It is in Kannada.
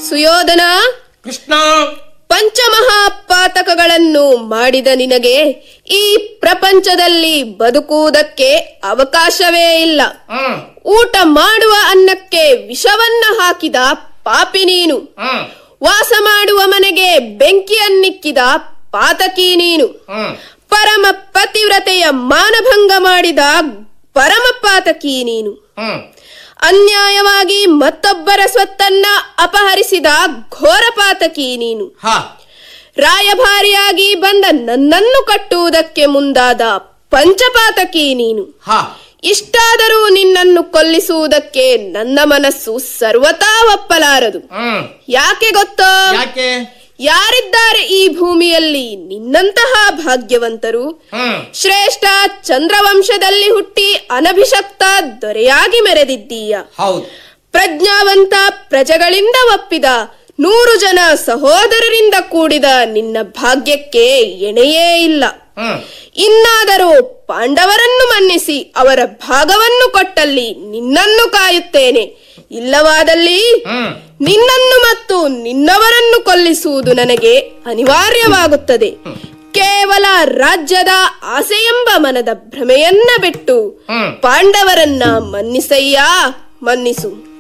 ಸುಯೋಧನ ಕೃಷ್ಣ ಪಂಚಮಹಾಪಾತಕಗಳನ್ನು ಮಾಡಿದ ನಿನಗೆ ಈ ಪ್ರಪಂಚದಲ್ಲಿ ಬದುಕುವುದಕ್ಕೆ ಅವಕಾಶವೇ ಇಲ್ಲ ಹ್ಮ್ ಊಟ ಮಾಡುವ ಅನ್ನಕ್ಕೆ ವಿಷವನ್ನ ಹಾಕಿದ ಪಾಪಿ ನೀನು ಹ್ಮ್ ವಾಸ ಮಾಡುವ ಮನೆಗೆ ಬೆಂಕಿಯನ್ನಿಕ್ಕಿದ ಪಾತಕಿ ನೀನು ಹ್ಮ್ ಪರಮ ಪತಿವ್ರತೆಯ ಮಾನಭಂಗ ಮಾಡಿದ ಪರಮ ಪಾತಕಿ ನೀನು ಹ್ಮ್ ಅನ್ಯಾಯವಾಗಿ ಮತ್ತೊಬ್ಬರ ಸ್ವತ್ತನ್ನ ಅಪಹರಿಸಿದ ಘೋರ ಪಾತಕಿ ನೀನು ಹಾ ರಾಯಭಾರಿಯಾಗಿ ಬಂದ ನನ್ನನ್ನು ಕಟ್ಟುವುದಕ್ಕೆ ಮುಂದಾದ ಪಂಚಪಾತಕಿ ನೀನು ಹಾ ಇಷ್ಟಾದರೂ ನಿನ್ನನ್ನು ಕೊಲ್ಲಿಸುವುದಕ್ಕೆ ನನ್ನ ಮನಸ್ಸು ಸರ್ವತಾ ಒಪ್ಪಲಾರದು ಹ್ಮ್ ಯಾಕೆ ಗೊತ್ತೋ ಯಾಕೆ ಯಾರಿದ್ದಾರೆ ಈ ಭೂಮಿಯಲ್ಲಿ ನಿನ್ನಂತಹ ಭಾಗ್ಯವಂತರು ಹ್ಮ್ ಶ್ರೇಷ್ಠ ಚಂದ್ರವಂಶದಲ್ಲಿ ಹುಟ್ಟಿ ಅನಭಿಷಕ್ತ ದೊರೆಯಾಗಿ ಮೆರೆದಿದ್ದೀಯ ಹೌದು ಪ್ರಜ್ಞಾವಂತ ಪ್ರಜೆಗಳಿಂದ ಒಪ್ಪಿದ ನೂರು ಜನ ಸಹೋದರರಿಂದ ಕೂಡಿದ ನಿನ್ನ ಭಾಗ್ಯಕ್ಕೆ ಎಣೆಯೇ ಇಲ್ಲ ಹ್ಮ್ ಇನ್ನಾದರೂ ಪಾಂಡವರನ್ನು ಮನ್ನಿಸಿ ಅವರ ಭಾಗವನ್ನು ಕೊಟ್ಟಲ್ಲಿ ನಿನ್ನನ್ನು ಕಾಯುತ್ತೇನೆ ಇಲ್ಲವಾದಲ್ಲಿ ಹ್ಮ್ ನಿನ್ನನ್ನು ಮತ್ತು ನಿನ್ನವರನ್ನು ಕೊಲ್ಲಿಸುವುದು ನನಗೆ ಅನಿವಾರ್ಯವಾಗುತ್ತದೆ ಕೇವಲ ರಾಜ್ಯದ ಆಸೆಯೆಂಬ ಮನದ ಭ್ರಮೆಯನ್ನ ಬಿಟ್ಟು ಹ್ಮ್ ಪಾಂಡವರನ್ನ ಮನ್ನಿಸಯ್ಯ ಮನ್ನಿಸು